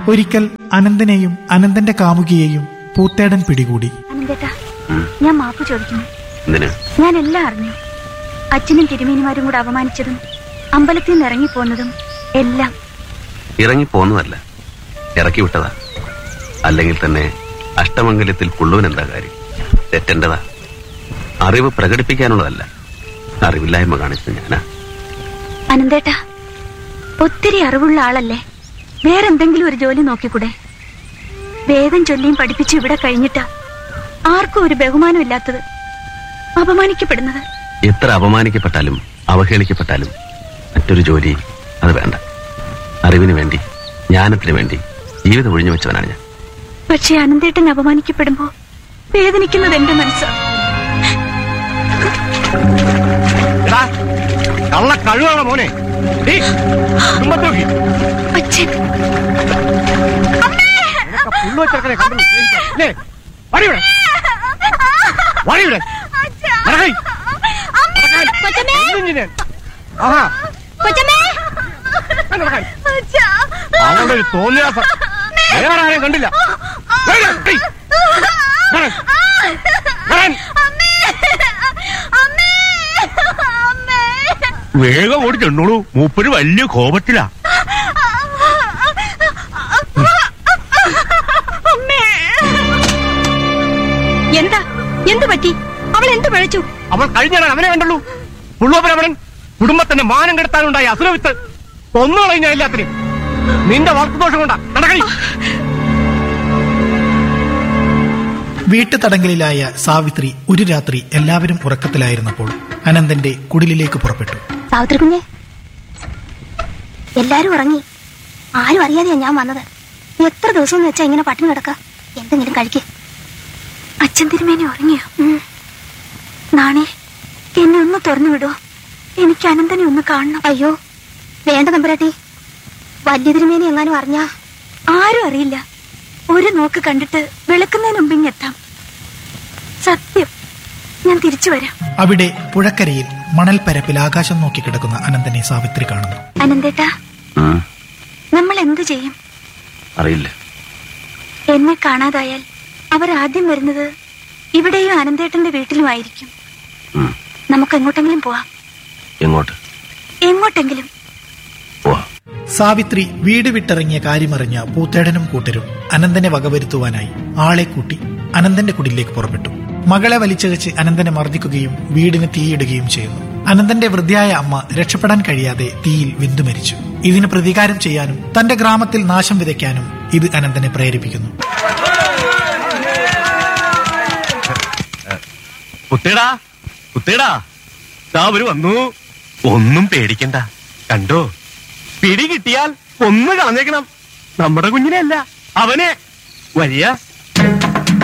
ഒരിക്കൽ അനന്തനെയും അനന്തന്റെ കാമുകിയെയും പൂത്തേടൻ പിടികൂടി അനന്തേട്ടാ ഞാൻ മാപ്പ് ചോദിക്കുന്നു എന്തിന് ഞാൻ എല്ലാം അറിഞ്ഞു അച്ഛനും തിരുമേനിമാരും കൂടെ അപമാനിച്ചതും അമ്പലത്തിൽ നിന്ന് ഇറങ്ങിപ്പോന്നതും എല്ലാം ഇറങ്ങിപ്പോന്നതല്ല ഇറക്കി വിട്ടതാ അല്ലെങ്കിൽ തന്നെ അഷ്ടമംഗലത്തിൽ കൊള്ളുവൻ എന്താ കാര്യം തെറ്റെന്റതാ അറിവ് പ്രകടിപ്പിക്കാനുള്ളതല്ല അറിവില്ലായ്മ കാണിച്ചത് ഞാനാ അനന്തേട്ടാ ഒത്തിരി അറിവുള്ള ആളല്ലേ വേറെന്തെങ്കിലും ഒരു ജോലി നോക്കിക്കൂടെ വേദം ചൊല്ലിയും പഠിപ്പിച്ചു ഇവിടെ കഴിഞ്ഞിട്ടാ ആർക്കും ഒരു ബഹുമാനമില്ലാത്തത് അപമാനിക്കപ്പെടുന്നത് എത്ര അപമാനിക്കപ്പെട്ടാലും അവഹേളിക്കപ്പെട്ടാലും മറ്റൊരു ജോലി അത് വേണ്ട അറിവിന് വേണ്ടി ജ്ഞാനത്തിന് വേണ്ടി ജീവിതം ഒഴിഞ്ഞു വെച്ചവനാണ് ഞാൻ പക്ഷെ അനന്തേട്ടൻ അപമാനിക്കപ്പെടുമ്പോ വേദനിക്കുന്നത് എന്റെ മനസ്സാ എടാ കള്ള കഴിവാണോ മോനെ ഡേയ്, കുടുംബത്തെ നോക്കി. അച്ഛൻ നിനക്ക് പുള്ളു വെച്ചെടുക്കണേ കണ്ടു ഇല്ലേ വടി ഇവിടെ വടി ഇവിടെ നടക്കേ. നടക്കാൻ. ഒന്നും ഞാൻ. ആഹാ കണ്ടോ, നടക്കാൻ. അവളുടെ ഒരു തോന്നിയാസം വേറെ ആരെയും കണ്ടില്ല വേഗം, ഡേയ്. വരാൻ. വരാൻ. വേഗം ഓടി ചെന്നോളൂ മൂപ്പര് വലിയ കോപത്തിലാ എന്താ എന്ത് പറ്റി അവൾ എന്ത് പഴച്ചു അവൾ കഴിഞ്ഞാൽ അവനെ കണ്ടുള്ളൂ പുള്ളോപരമണൻ കുടുംബത്തിന്റെ മാനം കെടുത്താനുണ്ടായ അസുരവിത്ത് കൊന്നുകളഞ്ഞ എല്ലാത്തിനും നിന്റെ വളർത്തുദോഷം കൊണ്ടാ നടക്കണി വീട്ടുതടങ്കലിലായ സാവിത്രി ഒരു രാത്രി എല്ലാവരും ഉറക്കത്തിലായിരുന്നപ്പോൾ അനന്തന്റെ കുടിലിലേക്ക് പുറപ്പെട്ടു സാവിത്രി കുഞ്ഞെ എല്ലാരും ഉറങ്ങി ആരും അറിയാതെയാ ഞാൻ വന്നത് എത്ര ദിവസം എന്ന് വെച്ചാ ഇങ്ങനെ പട്ടിണി കിടക്ക എന്തെങ്കിലും കഴിക്ക് അച്ഛൻ തിരുമേനി ഉറങ്ങിയോ നാണേ എന്നെ ഒന്ന് തുറന്നു വിടുവോ എനിക്ക് അനന്തനെ ഒന്ന് കാണണം അയ്യോ വേണ്ട നമ്പരാട്ടി വലിയ തിരുമേനി എങ്ങാനും അറിഞ്ഞാ ആരും അറിയില്ല ഒരു നോക്ക് കണ്ടിട്ട് വെളുക്കുന്നതിന് മുമ്പ് ഇങ്ങെത്താം സത്യം ഞാൻ തിരിച്ചു വരാം അവിടെ പുഴക്കരയിൽ മണൽപ്പരപ്പിൽ ആകാശം നോക്കി കിടക്കുന്ന അനന്തനെ സാവിത്രി കാണുന്നു അനന്തേട്ടാ ഉം, നമ്മൾ എന്തു ചെയ്യും അറിയില്ല എന്നെ കാണാതായാൽ അവർ ആദ്യം വരുന്നത് ഇവിടെയും അനന്തേട്ടന്റെ വീട്ടിലുമായിരിക്കും ഉം, നമുക്ക് എങ്ങോട്ടെങ്കിലും പോവാം എങ്ങോട്ട് എങ്ങോട്ടെങ്കിലും പോവാ സാവിത്രി വീട് വിട്ടിറങ്ങിയ കാര്യമറിഞ്ഞ പൂത്തേടനും കൂട്ടരും അനന്തനെ വകവരുത്തുവാനായി ആളെ കൂട്ടി അനന്തന്റെ കുടിലേക്ക് പുറപ്പെട്ടു മകളെ വലിച്ചഴച്ച് അനന്തനെ മർദ്ദിക്കുകയും വീടിന് തീയിടുകയും ചെയ്യുന്നു അനന്തന്റെ വൃദ്ധയായ അമ്മ രക്ഷപ്പെടാൻ കഴിയാതെ തീയിൽ വെന്തു മരിച്ചു ഇതിന് പ്രതികാരം ചെയ്യാനും തന്റെ ഗ്രാമത്തിൽ നാശം വിതയ്ക്കാനും ഇത് അനന്തനെ പ്രേരിപ്പിക്കുന്നു കുത്തേടാ കുത്തേടാ ദാ അവര് വന്നു ഒന്നും പേടിക്കണ്ട കണ്ടോ പിടി കിട്ടിയാൽ ഒന്ന് കളഞ്ഞേക്കണം നമ്മുടെ കുഞ്ഞിനെ അല്ല അവനെ വരിക